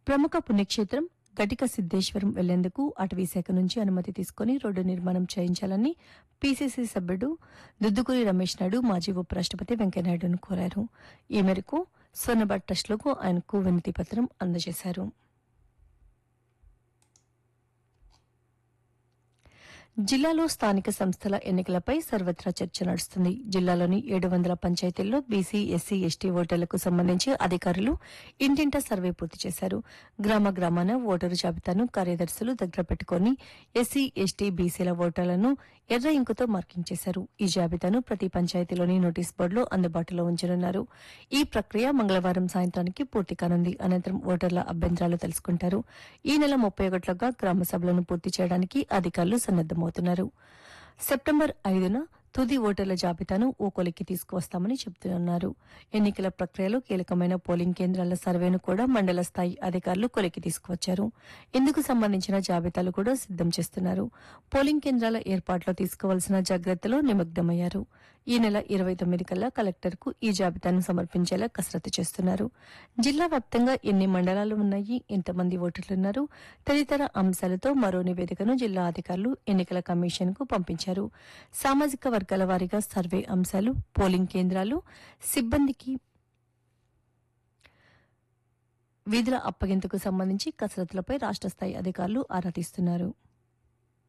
ప్రముఖ పుణ్యక్షేత్రం గటిక సిద్దేశ్వరం వెళ్లేందుకు అటవీ శాఖ నుంచి అనుమతి తీసుకుని రోడ్డు నిర్మాణం చేయించాలని పీసీసీ సభ్యుడు దుద్దుకూరి రమేష్ నాయుడు మాజీ ఉపరాష్టపతి వెంకయ్యనాయుడును కోరారు ఈ మేరకు స్వర్ణభట్ ట్రస్టులకు ఆయనకు వినతి పత్రం అందజేశారు జిల్లాలో స్థానిక సంస్థల ఎన్నికలపై సర్వత్రా చర్చ నడుస్తుంది జిల్లాలోని ఏడు వందల పంచాయతీల్లో బీసీ ఎస్సీ ఎస్టీ ఓటర్లకు సంబంధించి అధికారులు ఇంటింటా సర్వే పూర్తి చేశారు గ్రామ గ్రామాన ఓటరు జాబితాను కార్యదర్శులు దగ్గర పెట్టుకుని ఎస్సీ ఎస్టీ బీసీల ఓటర్లను ఎర్ర ఇంకుతో మార్కింగ్ చేశారు ఈ జాబితాను ప్రతి పంచాయతీలోని నోటీస్ బోర్డులో అందుబాటులో ఉంచనున్నారు ఈ ప్రక్రియ మంగళవారం సాయంత్రానికి పూర్తి కానుంది అనంతరం ఓటర్ల అభ్యంతరాలు తెలుసుకుంటారు ఈ నెల ముప్పై ఒకటిలోగా గ్రామ సభలను పూర్తి చేయడానికి అధికారులు సన్నద్దమవుతున్నారు సెప్టెంబర్ ఐదున తుది ఓటర్ల జాబితాను ఓ కొలికి తీసుకువస్తామని చెబుతున్నారు ఎన్నికల ప్రక్రియలో కీలకమైన పోలింగ్ కేంద్రాల సర్వేను కూడా మండల స్థాయి అధికారులు కొలికి తీసుకువచ్చారు ఇందుకు సంబంధించిన జాబితాలు కూడా సిద్దం చేస్తున్నారు పోలింగ్ కేంద్రాల ఏర్పాట్లో తీసుకోవాల్సిన జాగ్రత్తలో నిమగ్నమయ్యారు ఈ నెల ఇరవై తొమ్మిది కల్లా కలెక్టర్కు ఈ జాబితాను సమర్పించేలా కసరత్తు చేస్తున్నారు జిల్లా వ్యాప్తంగా ఎన్ని మండలాలు ఉన్నాయి ఎంతమంది ఓటర్లున్నారు తదితర అంశాలతో మరో నివేదికను జిల్లా అధికారులు ఎన్నికల కమిషన్ కు పంపించారు సామాజిక వర్గాల వారీగా సర్వే అంశాలు పోలింగ్ కేంద్రాలు సిబ్బందికి విధుల అప్పగింతకు సంబంధించి కసరత్తులపై రాష్ట్ర స్థాయి అధికారులు ఆరా తీస్తున్నారు